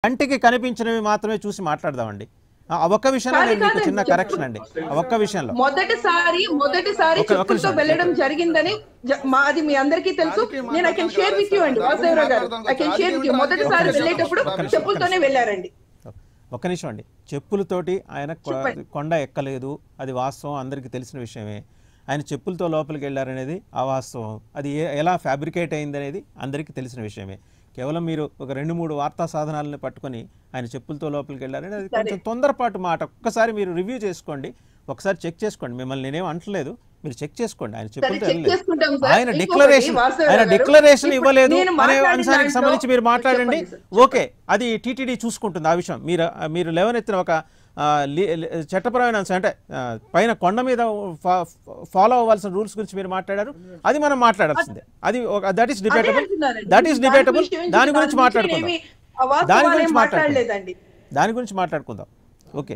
కంటికి కనిపించినవి మాత్రమే చూసి మాట్లాడదామండి ఆ ఆ ఒక్క విషయంలో కాదు, నేను మీకు కాదండి, చిన్న చెప్పు. కరెక్షన్ అండి ఆ ఒక్క విషయంలో మొదటిసారి మొదటిసారి ఒక- ఒక చెప్పులతో నిమిషం. వెళ్ళడం జరిగిందని జ- మాది మీ అందరికీ తెలుసు రాజకీయ నేను I can share with you అండి వాసుదేవరావు గారు I can share with you మొదటిసారి ఒక్క నిమిషం, వెళ్ళేటప్పుడు ఒక్క నిమిషం, చెప్పులతోనే వెళ్ళారండి ఒక్క నిమిషం అండి చెప్పులతోటి ఆయన కొ- చెప్పండి. కొండ ఎక్కలేదు అది వాస్తవం అందరికీ తెలిసిన విషయమే ఆయన చెప్పులతో లోపలికి వెళ్ళారనేది అవాస్తవం అది ఏ- ఎలా ఫ్యాబ్రికేట్ అయింది అనేది అందరికీ తెలిసిన విషయమే కేవలం మీరు ఒక రెండు మూడు వార్తా సాధనాలను పట్టుకొని ఆయన చెప్పులతో లోపలికి వెళ్ళారని అది కొంచెం తొందరపాటు మాట ఒక్కసారి మీరు రివ్యూ చేసుకోండి ఒకసారి చెక్ చేసుకోండి మిమ్మల్ని నేనేం అంటలేదు మీరు చెక్ చేసుకోండి ఆయన చెప్పులతో check చేసుకుంటాం వెళ్ళలేదు సార్. ఆయన ఇంకొకటి, డిక్లరేషన్ వాసుదేవ ఆయన గారు, డిక్లరేషన్ ఇప్పుడు ఇవ్వలేదు నేను అనే మాట్లాడిన అంశానికి దాంట్లో- సంబంధించి మీరు మాట్లాడండి చెప్పండి సార్, ఓకే అది టీటీడీ చూసుకుంటుంది ఆ విషయం మీరు మీరు లేవనెత్తిన ఒక ఆ, లీ- లీ- చట్టపరమైన అంశం అంటే ఆ, పైన కొండ మీద ఫా- ఫాలో అవ్వాల్సిన రూల్స్ గురించి మీరు మాట్లాడారు అది మనం మాట్లాడాల్సిందే అది దట్ ఈస్ డిబేటబుల్ అంటున్నానండి. దట్ ఈస్ దాని డిబేటబుల్ విషయం దాని దాని గురించి గురించి మాట్లాడుకుందాం నేనేమి అవాస్తవాలు దాని ఏం గురించి మాట్లాడలేదండి. మాట్లాడుకుందాం దాని గురించి మాట్లాడుకుందాం ఓకే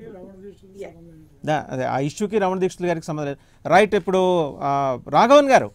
దా- అదే ఆ ఇష్యూకి రమణ దీక్షితులు గారికి సంబంధం లేదు రైట్ ఇప్పుడు ఆ, రాఘవన్ గారు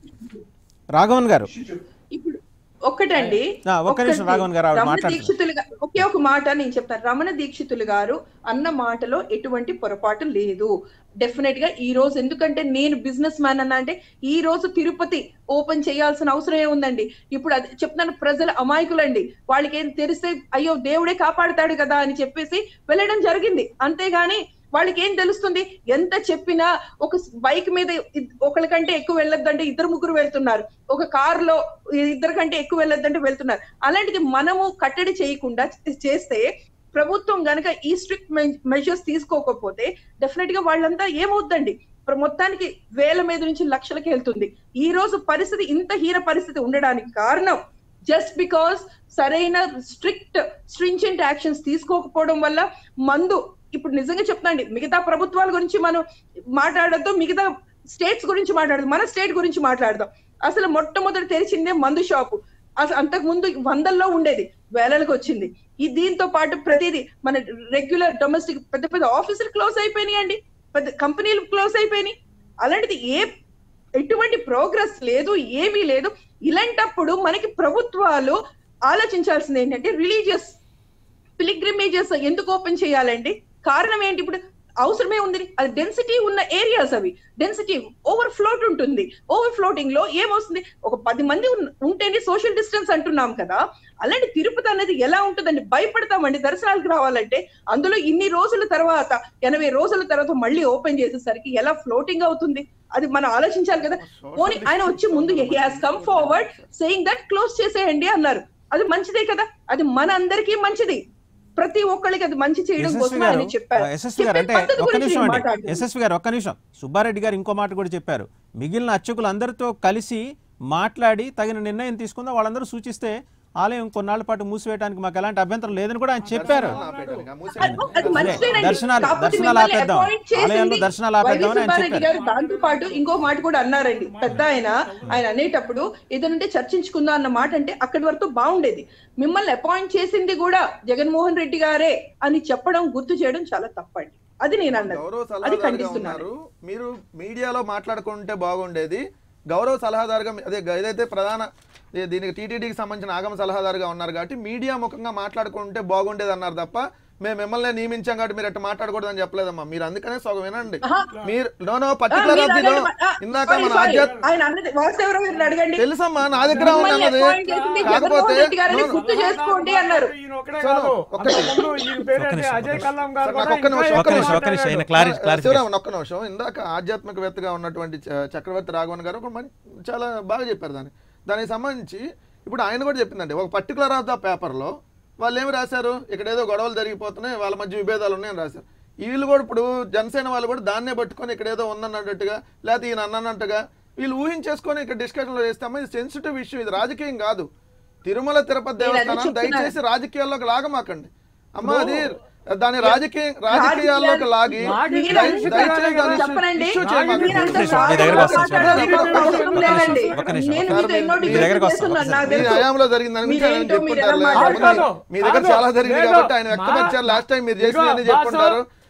రాఘవన్ గారు ఇప్పుడు ఒక్కటండి ఆ, ఒక్క నిమిషం ఒక్కటి. రాఘవన్ గారు ఆవిడ రమణ మాట్లాడుతున్నారు. దీక్షితులు గా- ఒకే ఒక మాట నేను చెప్తాను రమణ దీక్షితులు గారు అన్న మాటలో ఎటువంటి పొరపాటు లేదు డెఫినెట్ గా ఈ రోజు ఎందుకంటే నేను బిజినెస్ మ్యాన్ అన్నా అంటే ఈ రోజు తిరుపతి ఓపెన్ చేయాల్సిన అవసరం ఏముందండి ఇప్పుడు అది చెప్తున్నాను ప్రజలు అమాయకులండి వాళ్ళకి ఏం తెలిస్తే అయ్యో దేవుడే కాపాడుతాడు కదా అని చెప్పేసి వెళ్ళడం జరిగింది అంతేగాని వాళ్ళకి ఏం తెలుస్తుంది ఎంత చెప్పినా ఒక బైక్ మీద ఇద్- ఒకళ్ళకంటే ఎక్కువ వెళ్ళొద్దంటే ఇద్దరు ముగ్గురు వెళ్తున్నారు ఒక కార్ లో ఇద్దరు కంటే ఎక్కువ వెళ్ళొద్దంటే వెళ్తున్నారు అలాంటిది మనము కట్టడి చేయకుండా చే- చేస్తే ప్రభుత్వం గనక ఈ స్ట్రిక్ట్ మెజర్స్ తీసుకోకపోతే డెఫినెట్ గా వాళ్ళంతా ఏమవుద్దండి ప్ర- మొత్తానికి వేల మీద నుంచి లక్షలకి వెళ్తుంది ఈ రోజు పరిస్థితి ఇంత హీన పరిస్థితి ఉండడానికి కారణం జస్ట్ బికాస్ సరైన స్ట్రిక్ట్ స్ట్రించెంట్ యాక్షన్స్ తీసుకోకపోవడం వల్ల మందు ఇప్పుడు నిజంగా చెప్తాండి మిగతా ప్రభుత్వాల గురించి మనం మాట్లాడద్దు మిగతా స్టేట్స్ గురించి మాట్లాడదు మన స్టేట్ గురించి మాట్లాడదాం అసలు మొట్టమొదటి తెరిచిందే మందు షాపు అసలు అంతకు ముందు వందల్లో ఉండేది వేలలకు వచ్చింది ఈ దీంతో పాటు ప్రతిదీ మన రెగ్యులర్ డొమెస్టిక్ పెద్ద పెద్ద ఆఫీసులు క్లోజ్ అయిపోయినాయండి పెద్ద కంపెనీలు క్లోజ్ అయిపోయినాయి అలాంటిది ఏ ఎటువంటి ప్రోగ్రెస్ లేదు ఏమీ లేదు ఇలాంటప్పుడు మనకి ప్రభుత్వాలు ఆలోచించాల్సింది ఏంటంటే రిలీజియస్ పిలిగ్రిమేజెస్ ఎందుకు ఓపెన్ చేయాలండి కారణం ఏంటి ఇప్పుడు అవసరమే ఉంది అది డెన్సిటీ ఉన్న ఏరియాస్ అవి డెన్సిటీ ఓవర్ ఫ్లోట్ ఉంటుంది ఓవర్ ఫ్లోటింగ్ లో ఏమొస్తుంది ఒక పది మంది ఉన్- ఉంటేనే సోషల్ డిస్టెన్స్ అంటున్నాం కదా అలాంటి తిరుపతి అనేది ఎలా ఉంటుందండి భయపడతామండి దర్శనాలకు రావాలంటే అందులో ఇన్ని రోజుల తర్వాత ఎనభై రోజుల తర్వాత మళ్ళీ ఓపెన్ చేసేసరికి ఎలా ఫ్లోటింగ్ అవుతుంది అది మనం ఆలోచించాలి కదా పోనీ ఆయన వచ్చి ముందు he has come forward saying that close చేసేయండి అన్నారు అది మంచిదే కదా అది మన అందరికీ మంచిది ప్రతి ఒక్కరికి అది మంచి చేయడం యశస్వి కోసం గారు ఆయన చెప్పారు యశస్వి గారు చెప్పే అంటే పద్ధతి ఒక్క గురించి నిమిషం నేను అండి మాట్లాడుతున్నాను. యశస్వి గారు ఒక్క నిమిషం సుబ్బారెడ్డి గారు ఇంకో మాట కూడా చెప్పారు మిగిలిన అర్చకులు అందరితో కలిసి మాట్లాడి తగిన నిర్ణయం తీసుకుందాం వాళ్ళందరూ సూచిస్తే ఆలయం కొన్నాళ్ల పాటు మూసివేయడానికి మాకు ఎలాంటి అభ్యంతరం లేదని కూడా ఆయన చెప్పారు అది- అది మంచిదేనండి. దర్శనాలు- కాకపోతే దర్శనాలు మిమ్మల్ని ఆపేద్దాం. appoint చేసింది ఆలయాల్లో దర్శనాలు ఆపేద్దాం అని ఆయన వైవి సుబ్బారెడ్డి చెప్పారు. గారు దాంతో పాటు ఇంకో మాట కూడా అన్నారండి పెద్ద ఆయన ఆయన అనేటప్పుడు ఏదంటే చర్చించుకుందాం అన్న మాట అంటే అక్కడి వరకు బాగుండేది మిమ్మల్ని అపాయింట్ చేసింది కూడా జగన్మోహన్ రెడ్డి గారే అని చెప్పడం గుర్తు చేయడం చాలా తప్పండి అది నేను అన్నది గౌరవ అది సలహాదారుగా ఖండిస్తున్నాను ఉన్నారు మీరు మీడియాలో మాట్లాడుకుంటే బాగుండేది గౌరవ సలహాదారుగా మీ- అదే గ- ఏదైతే ప్రధాన దీ- దీనికి టీటీడీకి సంబంధించిన ఆగమ సలహాదారుగా ఉన్నారు కాబట్టి మీడియా ముఖంగా మాట్లాడుకుంటే బాగుండేది అన్నారు తప్ప మేము మిమ్మల్ని నియమించాం కాబట్టి మీరు ఎట్లా మాట్లాడకూడదని చెప్పలేదమ్మా మీరు అందుకనే సగం వినండి ఆహా. మీరు నో నో ఆ, పర్టికులర్ మీరు ఆఫ్ ది అడగండి. ఆ, ఇందాక sorry, మన sorry. ఆధ్యాత్మ ఆయన అన్నది వాసుదేవరావు గారిని అడగండి తెలుసమ్మా నా దగ్గర ఉంది మిమ్మల్ని అన్నది appoint చేసింది కాకపోతే జగన్మోహన్ రెడ్డి గారిని no, no. గుర్తు చేసుకోండి అన్నారు ఈయన ఒక్కడే చలో, కాదు. ఒక్కటి. అంతకుముందు ఈయన పేరు ఒక్క ఏంటి? నిమిషం, అజయ్ ఒక్క కల్లం గారు సార్, కూడా నాకు ఒక్క ఇంకా నిమిషం, ఎక్కువ ఒక్క నిమిషం ఒక్క నిమిషం ఆయన క్లారి ఆ, క్లారిఫికేషన్ శివరామన్ ఒక్క నిమిషం ఇందాక ఆధ్యాత్మికవేత్తగా ఉన్నటువంటి చ- చక్రవర్తి రాఘవన్ గారు ఒక మంచి చాలా బాగా చెప్పారు దాన్ని దానికి సంబంధించి ఇప్పుడు ఆయన కూడా చెప్పిందండి ఒక పర్టికులర్ ఆఫ్ ద పేపర్లో వాళ్ళు ఏమి రాశారు ఇక్కడ ఏదో గొడవలు జరిగిపోతున్నాయి వాళ్ళ మధ్య విభేదాలు ఉన్నాయని రాశారు వీళ్ళు కూడా ఇప్పుడు జనసేన వాళ్ళు కూడా దాన్నే పట్టుకొని ఇక్కడ ఏదో ఉందన్నట్టుగా లేకపోతే ఈయన అన్నట్టుగా వీళ్ళు ఊహించేసుకొని ఇక్కడ డిస్కషన్లో చేస్తామా ఇది సెన్సిటివ్ ఇష్యూ ఇది రాజకీయం కాదు తిరుమల తిరుపతి నేను అదే దేవస్థానం చెప్తున్నాను. దయచేసి రాజకీయాల్లోకి లాగమాకండి అమ్మా అది దాని రాజకీయ రాజకీయాల్లోకి లాగి రాజకీయాలు- దయ- దయచేసి దాన్ని చెప్పనండి. ఇష్యూ చేయమాకండి. మీరంతా మీ దగ్గరకు వస్తాను, సార్. మాట్లాడాల్సిన అవసరం లేదండి. ఒక్క నిమిషం, నేను ఒక్క మీతో ఎన్నో నిమిషం. మీ డిబేట్లు దగ్గరకు వస్తాను, చేస్తున్నాను, నాకు మీ తెలుసు. హయాంలో జరిగిన దాని గురించి ఆయన మీరేంటో మీరు ఎలా చెప్పుంటారు మాట్లాడతారు? మీ దగ్గర కాదు, చాలా జరిగింది లేదు, కాబట్టి ఆయన వ్యక్తపరిచారు లాస్ట్ టైం మీరు చేసిన ఇదిగో, చెప్పుంటారు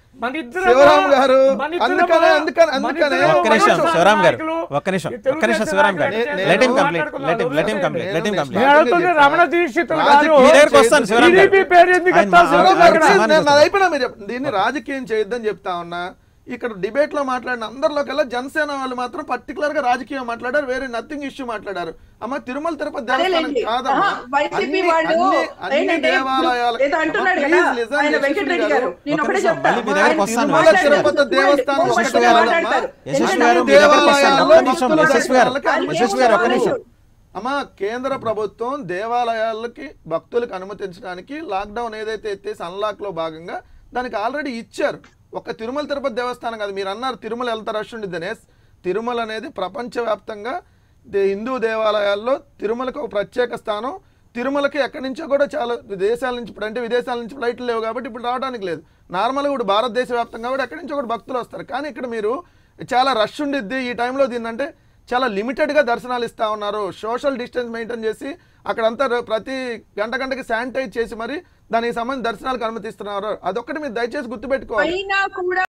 మన ఇద్దరం శివరాం గారు, మన ఇద్దరం అందుకనే- అందుకనే- మన అందుకనే- ఇద్దరం ఒక్క నిమిషం వైఎస్ఆర్ శివరాం గారు నాయకులు, ఒక్క నిమిషం ఈ ఒక్క తెలుగుదేశం నిమిషం శివరాం గారు నాయకులు నేను- లెట్ హిమ్ నేను complete let him let him complete let him నేను కంప్లీట్ నేను అడుగుతుంది రమణ దీక్షితులు గారు రాజకీయ- మీ దగ్గరకు వస్తాను శివరాం గారు టీడీపీ పేరు ఎందుకు ఆయన ఎత్తాల్సి మా- వస్తుంది ఆయన అక్కడ? సమాధానం నేను- నాది చెప్తాను. అయిపోయినా మీరు చెప్పండి. దీన్ని రాజకీయం చేయొద్దని చెప్తా ఉన్నా ఇక్కడ డిబేట్ లో మాట్లాడిన అందరిలోకెల్లా జనసేన వాళ్ళు మాత్రం పర్టికులర్ గా రాజకీయం మాట్లాడారు వేరే నథింగ్ ఇష్యూ మాట్లాడారు అమ్మ తిరుమల తిరుపతి దేవస్థానం అదేలేండి. కాదమ్మా ఆహా, వైసీపీ అన్ని- వాళ్ళు అన్ని- అన్ని ఏంటంటే దేవాలయాలు ఏదో అంటున్నాడు అమ్మ, కదా please listen, ఆయన యశస్వి వెంకటరెడ్డి గారు. గారు నేను ఒక్క ఒకటే నిమిషం, చెప్తా మళ్ళీ మీ దగ్గరకు ఆయన వస్తాను. తిరుమల తిరుమల తిరుపతి తిరుపతి దేవస్థానం ఒక్కటే ఒక్కటే కాదమ్మా. మాట్లాడతారు. యశస్వి ఎందుకంటే గారు మీ దగ్గరకు వస్తాను. దేవాలయాల్లో ఒక్క నిమిషం భక్తుల యశస్వి గారు దర్శనాలకి యశస్వి గారు ఒక్క నిమిషం అమ్మా కేంద్ర ప్రభుత్వం దేవాలయాలకి భక్తులకు అనుమతించడానికి లాక్డౌన్ ఏదైతే ఎత్తేసి అన్లాక్ లో భాగంగా దానికి ఆల్రెడీ ఇచ్చారు ఒక తిరుమల తిరుపతి దేవస్థానం కాదు మీరు అన్నారు తిరుమల ఎంత రష్ ఉండిద్ది అనేసి తిరుమల అనేది ప్రపంచవ్యాప్తంగా దే- హిందూ దేవాలయాల్లో తిరుమలకు ఒక ప్రత్యేక స్థానం తిరుమలకి ఎక్కడి నుంచో కూడా చాలా దేశాల నుంచి ఇప్పుడు అంటే విదేశాల నుంచి ఫ్లైట్లు లేవు కాబట్టి ఇప్పుడు రావడానికి లేదు నార్మల్గా ఇప్పుడు భారతదేశ వ్యాప్తంగా కూడా ఎక్కడి నుంచో కూడా భక్తులు వస్తారు కానీ ఇక్కడ మీరు చాలా రష్ ఉండిద్ది ఈ టైంలో దీన్నంటే చాలా లిమిటెడ్గా దర్శనాలు ఇస్తా ఉన్నారు సోషల్ డిస్టెన్స్ మెయింటైన్ చేసి అక్కడంతా ర- ప్రతి గంట గంటకి శానిటైజ్ చేసి మరి దానికి సంబంధించి దర్శనాలకు అనుమతిస్తున్నారు అదొక్కటి మీరు దయచేసి గుర్తుపెట్టుకోవాలి అయినా కూడా